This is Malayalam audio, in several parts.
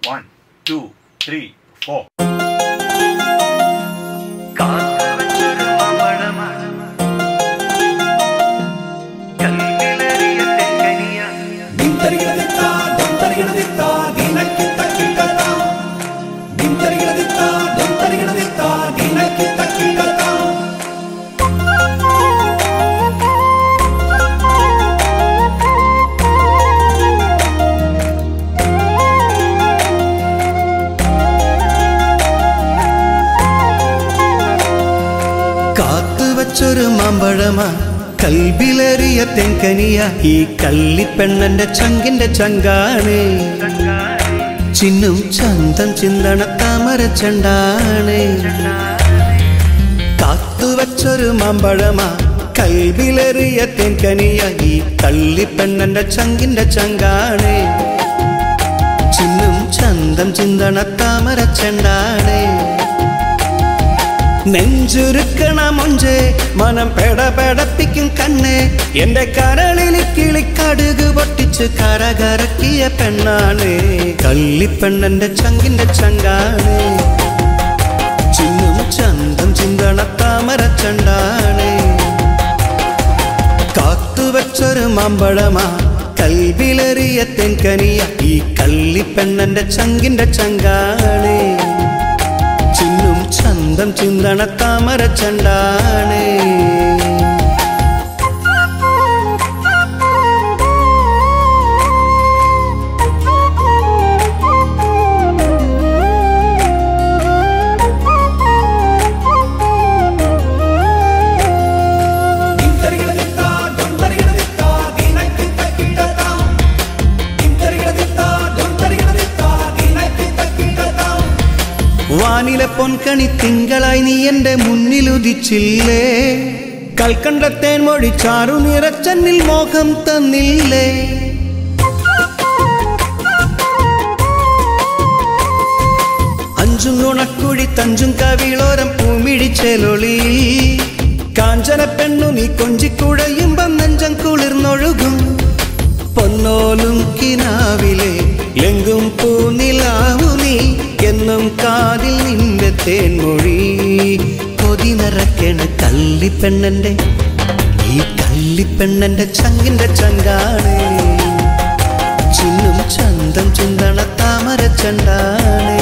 വൺ ടു ത്രീ ഫോർ കാത്തുവച്ചൊരു മാമ്പഴമാ കൽബിലേറിയ തെങ്കനിയ ഈ കള്ളിപ്പെണ്ണന്റെ ചങ്കിന്റെ ചങ്കാണ് ചിന്നും ചന്തം ചിന്തണ താമര ചെണ്ടാണ് കാത്തുവച്ചൊരു മാമ്പഴമാ കൽബിലേറിയ തെങ്കനിയ ഈ കള്ളിപ്പെണ്ണന്റെ ചങ്കിന്റെ ചങ്കാണ് ചിന്നും ചന്തം ചിന്തണ താമര ചെണ്ടാണ് നെഞ്ചുരുക്കണ മൊഞ്ചേ മനം പെടപെടപ്പിക്കും കണ്ണേ എന്റെ കരളിൽ കിളിക്കടുക് പൊട്ടിച്ച് കരകരക്കിയ പെണ്ണാണ് കള്ളിപ്പെണ്ണന്റെ ചങ്കിന്റെ ചങ്കാണ് ചിന്നും ചന്തം ചിന്തണ താമര ചണ്ടാണ് കാത്തുവച്ചൊരു മാമ്പഴമാ കൽവിലെറിയ തെൻകനിയ ഈ കള്ളിപ്പെണ്ണന്റെ ചങ്കിന്റെ ചങ്കാണ് ചിന്നും ചന്തം ചിന്തണ താമര ചണ്ടാണ് വാനിലെ പൊൻകണി തിങ്കളായി നീ എന്റെ മുന്നിലുദിച്ചില്ലേ കൽക്കണ്ടത്തേൻ മൊഴി ചാറു നിറച്ചന്നിൽ മോഹം തന്നില്ലേ അഞ്ചും നുണക്കുഴി തഞ്ചും കവിളോരം പൂമിഴിച്ചേലൊളി കാഞ്ചന പെണ്ണു നീ കൊഞ്ചിക്കുഴയുമ്പം നെഞ്ചം കുളിർന്നൊഴുകും പൊന്നോലും കിനാവിലെ എങ്കും പൂനിലാവു നീ എന്നും കാതിൽ നിന്റെ തേൻമൊഴി കൊതി നിറക്കണ കള്ളിപ്പെണ്ണന്റെ ഈ കള്ളിപ്പെണ്ണന്റെ ചങ്കിന്റെ ചങ്കാണ് ചിന്നും ചന്തം ചിന്തണ താമര ചണ്ടാണ്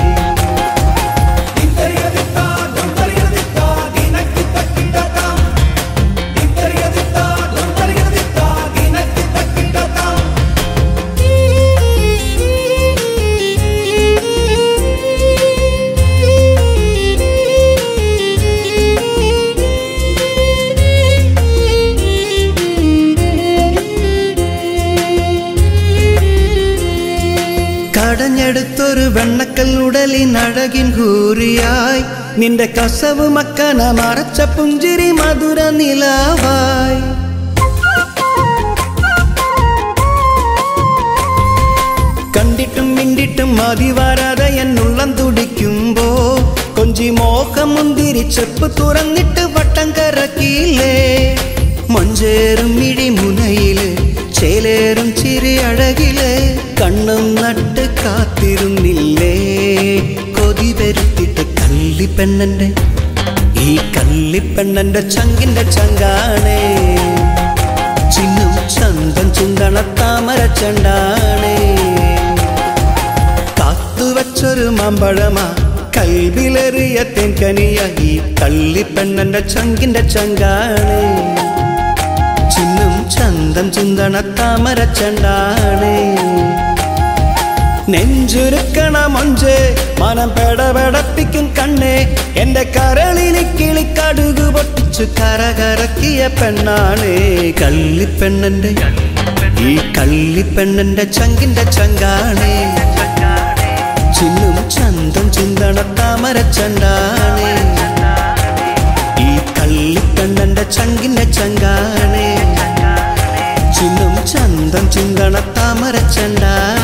കടഞ്ഞെടുത്തൊരു വെണ്ണക്കൽ ഉടലിനഴകിൻ കൂറിയായി നിന്റെ കസവ് മക്കന മറച്ച പുഞ്ചിരി മധുര നിലാവായി കണ്ടിട്ടും മിണ്ടിട്ടും മതി വരാതെ എന്നുള്ളം തുടിക്കുമ്പോ കൊഞ്ചി മോഹം മുന്തിരി ചെപ്പ് തുറന്നിട്ട് വട്ടം കറക്കിയില്ലേ മഞ്ചേറും മിഴിമുനയില് ചേലേറും ചിരി അഴകില് കണ്ണും നട്ട് കാത്തിരുന്നില്ലേ കൊതി വരുത്തിട്ട് കള്ളിപ്പെണ്ണന്റെ ഈ കള്ളിപ്പെണ്ണന്റെ ചങ്കിന്റെ ചങ്കാണ് ചിന്നും ചന്തം ചിന്തണ താമര ചണ്ടാണ് കാത്തുവച്ചൊരു മാമ്പഴമാ കൽവിലെറിയ തെൻകനിയ ഈ കള്ളിപ്പെണ്ണന്റെ ചങ്കിന്റെ ചങ്കാണ് ചിന്നും ചന്തം ചിന്തണ താമര ചണ്ടാണ് നെഞ്ചുരുക്കണ മൊഞ്ച് മനം പെടപെടപ്പിക്കും കണ്ണേ എന്റെ കരളിന് കിളിക്കടുക് പൊട്ടിച്ചു കരകരക്കിയ പെണ്ണാണ് കള്ളിപ്പെണ്ണന്റെ ഈ കള്ളിപ്പെണ്ണന്റെ ചങ്കിന്റെ ചങ്കാണ് ചിന്നും ചന്തം ചിന്തണ താമര ചണ്ടാണ് ഈ കള്ളിപ്പെണ്ണന്റെ ചങ്കിന്റെ ചങ്കാണ് ചിന്നും ചന്തം ചിന്തണ താമര ചണ്ടാണ്